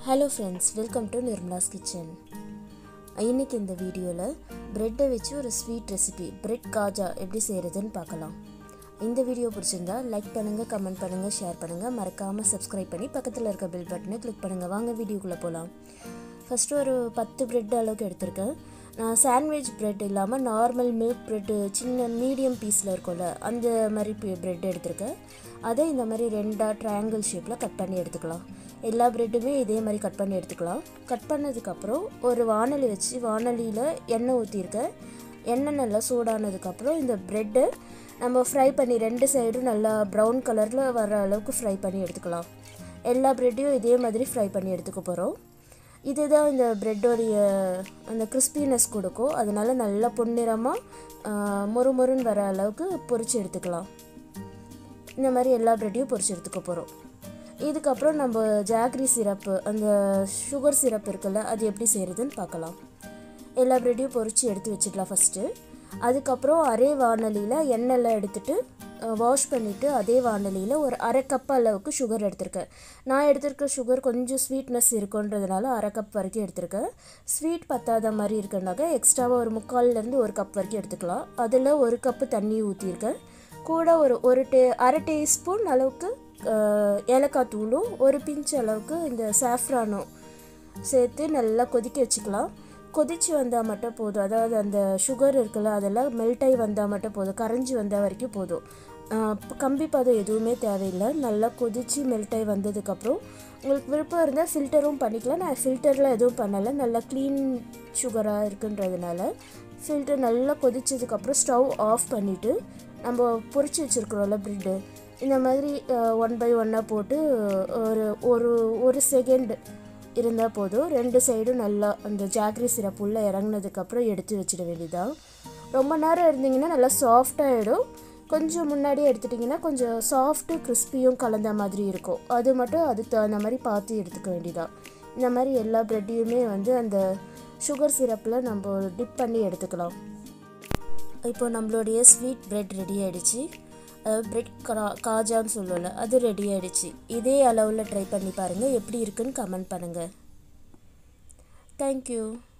hello friends welcome to Nirmala's kitchen இன்னைக்கு இந்த வீடியோவில் ப்ரெட்டை வச்சு ஒரு ஸ்வீட் ரெசிபி பிரெட் காஜா எப்படி செய்கிறதுன்னு பார்க்கலாம் இந்த வீடியோ பிடிச்சிருந்தா லைக் பண்ணுங்கள் கமெண்ட் பண்ணுங்கள் ஷேர் பண்ணுங்கள் மறக்காமல் சப்ஸ்கிரைப் பண்ணி பக்கத்தில் இருக்க பெல் பட்டனை கிளிக் பண்ணுங்கள் வாங்க வீடியோக்குள்ளே போகலாம் ஃபஸ்ட்டு ஒரு பத்து பிரெட் அளவுக்கு எடுத்திருக்கேன் நான் சாண்ட்விச் பிரெட் இல்லாமல் நார்மல் மில்க் பிரெட்டு சின்ன மீடியம் பீஸில் இருக்கும்ல அந்த மாதிரி பிரெட் எடுத்திருக்கேன் அதை இந்த மாதிரி ரெண்டாக ட்ரையாங்கிள் ஷேப்பில் கட் பண்ணி எடுத்துக்கலாம் எல்லா ப்ரெட்டுமே இதே மாதிரி கட் பண்ணி எடுத்துக்கலாம் கட் பண்ணதுக்கப்புறம் ஒரு வானொலி வச்சு வானொலியில் எண்ணெய் ஊற்றிருக்கேன் எண்ணெய் நல்லா சூடானதுக்கப்புறம் இந்த ப்ரெட்டை நம்ம ஃப்ரை பண்ணி ரெண்டு சைடும் நல்லா ப்ரௌன் கலரில் வர அளவுக்கு ஃப்ரை பண்ணி எடுத்துக்கலாம் எல்லா ப்ரெட்டையும் இதே மாதிரி ஃப்ரை பண்ணி எடுத்துக்க போகிறோம் இதுதான் இந்த ப்ரெட்டோடைய அந்த கிறிஸ்பினஸ் கொடுக்கும் அதனால நல்லா பொன்னிறமாக மொறு மொறுன்னு வர அளவுக்கு பொரிச்சு எடுத்துக்கலாம் இந்த மாதிரி எல்லா ப்ரெட்டையும் பொரிச்சு எடுத்துக்க போகிறோம் இதுக்கப்புறம் நம்ம ஜாக்ரி சிரப்பு அந்த சுகர் சிரப் இருக்குல்ல அது எப்படி செய்கிறதுன்னு பார்க்கலாம் எல்லா ப்ரெட்டையும் பொரித்து எடுத்து வச்சிடலாம் ஃபஸ்ட்டு அதுக்கப்புறம் அரே வானலியில் எண்ணெய்லாம் எடுத்துட்டு வாஷ் பண்ணிவிட்டு அதே வானலியில் ஒரு அரை கப் அளவுக்கு சுகர் எடுத்திருக்கேன் நான் எடுத்திருக்க சுகர் கொஞ்சம் ஸ்வீட்னஸ் இருக்குன்றதுனால அரை கப் வரைக்கும் எடுத்திருக்கேன் ஸ்வீட் பத்தாத மாதிரி இருக்குன்னாக்க எக்ஸ்ட்ராவாக ஒரு முக்கால்லேருந்து ஒரு கப் வரைக்கும் எடுத்துக்கலாம் அதில் ஒரு கப்பு தண்ணி ஊற்றிருக்கேன் கூட ஒரு ஒரு டே அரை டீஸ்பூன் அளவுக்கு ஏலக்காய் தூளும் ஒரு பிஞ்ச் அளவுக்கு இந்த சாஃப்ரானும் சேர்த்து நல்லா கொதிக்க வச்சுக்கலாம் கொதிச்சு வந்தால் மட்டும் போதும் அதாவது அந்த சுகர் இருக்குல்ல அதெல்லாம் மெல்ட் ஆகி வந்தால் மட்டும் போதும் கரைஞ்சி வந்தால் வரைக்கும் போதும் கம்பி பதம் எதுவுமே தேவையில்லை நல்லா கொதித்து மெல்ட் ஆகி வந்ததுக்கப்புறம் உங்களுக்கு விருப்பம் இருந்தால் ஃபில்டரும் பண்ணிக்கலாம் நான் ஃபில்டரில் எதுவும் பண்ணலை நல்லா க்ளீன் சுகராக இருக்குன்றதுனால ஃபில்டர் நல்லா கொதிச்சதுக்கப்புறம் ஸ்டவ் ஆஃப் பண்ணிவிட்டு நம்ம பொரிச்சு வச்சுருக்குறோம்ல ப்ரெட்டு இந்த மாதிரி ஒன் பை ஒன்னாக போட்டு ஒரு ஒரு ஒரு செகண்ட் இருந்தால் போதும் ரெண்டு சைடும் நல்லா அந்த ஜாக்ரி சிரப் உள்ளே இறங்கினதுக்கப்புறம் எடுத்து வச்சிட வேண்டியதான் ரொம்ப நேரம் இருந்தீங்கன்னா நல்லா சாஃப்டாகிடும் கொஞ்சம் முன்னாடியே எடுத்துட்டிங்கன்னா கொஞ்சம் சாஃப்ட்டு கிறிஸ்பியும் கலந்த மாதிரி இருக்கும் அது மட்டும் அதுக்கு தகுந்த மாதிரி பார்த்து எடுத்துக்க வேண்டியதான் இந்த மாதிரி எல்லா ப்ரெட்டையுமே வந்து அந்த சுகர் சிரப்பில் நம்ம டிப் பண்ணி எடுத்துக்கலாம் இப்போ நம்மளுடைய ஸ்வீட் ப்ரெட் ரெடி ஆகிடுச்சு அதாவது பிரெட் கா காஜான்னு சொல்லுவோம்ல அது ரெடி ஆகிடுச்சு இதே அளவில் ட்ரை பண்ணி பாருங்கள் எப்படி இருக்குன்னு கமெண்ட் பண்ணுங்கள் தேங்க்யூ